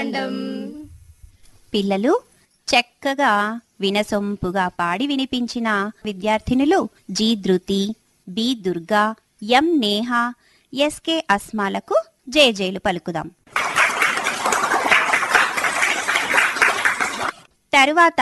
బాలాఖండం పిల్లలు చక్కగా వినసొంపుగా పాడి వినిపించిన విద్యార్థినులు G Dhruthi B Durga M Neha S K అస్మాలకు జేజేలు పలుకుదాం తరువాత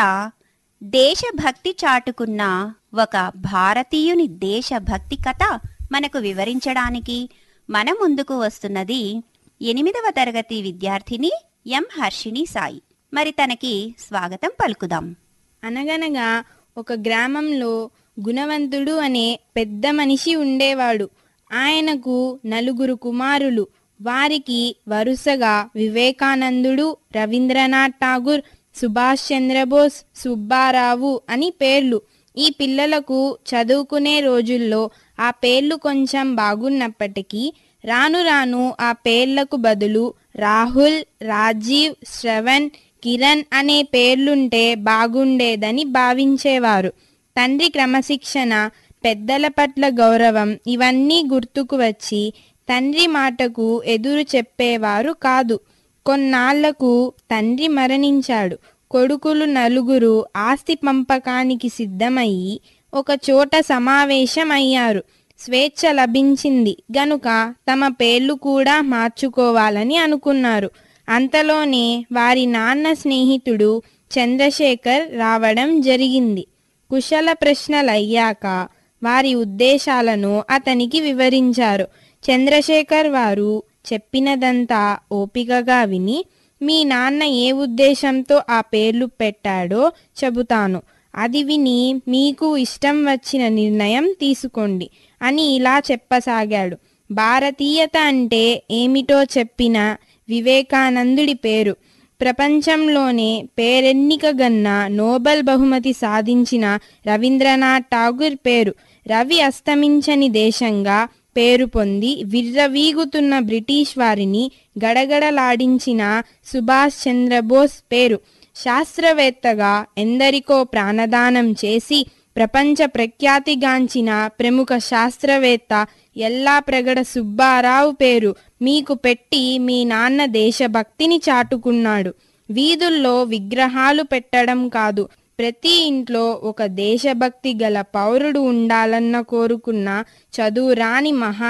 దేశభక్తి చాటుకున్న ఒక భారతీయుని దేశభక్తి కథ మనకు వివరించడానికి మన ముందుకు వస్తున్నది ఎనిమిదవ తరగతి విద్యార్థిని ఎం హర్షిణి సాయి మరి తనకి స్వాగతం పలుకుదాం అనగనగా ఒక గ్రామంలో గుణవంతుడు అనే పెద్ద మనిషి ఉండేవాడు ఆయనకు నలుగురు కుమారులు వారికి వరుసగా వివేకానందుడు రవీంద్రనాథ్ ఠాగూర్ సుభాష్ చంద్రబోస్ సుబ్బారావు అని పేర్లు ఈ పిల్లలకు చదువుకునే రోజుల్లో ఆ పేర్లు కొంచెం బాగున్నప్పటికీ రాను రాను ఆ పేర్లకు బదులు రాహుల్ రాజీవ్ శ్రవణ్ కిరణ్ అనే పేర్లుంటే బాగుండేదని భావించేవారు తండ్రి క్రమశిక్షణ పెద్దల పట్ల గౌరవం ఇవన్నీ గుర్తుకు వచ్చి తండ్రి మాటకు ఎదురు చెప్పేవారు కాదు కొన్నాళ్లకు తండ్రి మరణించాడు కొడుకులు నలుగురు ఆస్తి పంపకానికి సిద్ధమయ్యి ఒక చోట సమావేశమయ్యారు స్వేచ్ఛ లభించింది గనుక తమ పేర్లు కూడా మార్చుకోవాలని అనుకున్నారు అంతలోనే వారి నాన్న స్నేహితుడు చంద్రశేఖర్ రావడం జరిగింది కుశల ప్రశ్నలయ్యాక వారి ఉద్దేశాలను అతనికి వివరించారు చంద్రశేఖర్ వారు చెప్పినదంతా ఓపికగా విని మీ నాన్న ఏ ఉద్దేశంతో ఆ పేర్లు పెట్టాడో చెబుతాను అది విని మీకు ఇష్టం వచ్చిన నిర్ణయం తీసుకోండి అని ఇలా చెప్పసాగాడు భారతీయత అంటే ఏమిటో చెప్పిన వివేకానందుడి పేరు ప్రపంచంలోనే పేరెన్నికగన్న నోబెల్ బహుమతి సాధించిన రవీంద్రనాథ్ ఠాగూర్ పేరు రవి అస్తమించని దేశంగా పేరు పొంది విర్రవీగుతున్న బ్రిటిష్ వారిని గడగడలాడించిన సుభాష్ చంద్రబోస్ పేరు శాస్త్రవేత్తగా ఎందరికో ప్రాణదానం చేసి ప్రపంచ ప్రఖ్యాతిగాంచిన ప్రముఖ శాస్త్రవేత్త ఎల్లాప్రగడ సుబ్బారావు పేరు మీకు పెట్టి మీ నాన్న దేశభక్తిని చాటుకున్నాడు వీధుల్లో విగ్రహాలు పెట్టడం కాదు ప్రతి ఇంట్లో ఒక దేశభక్తి గల పౌరుడు ఉండాలన్న కోరుకున్న చదువురాని మహా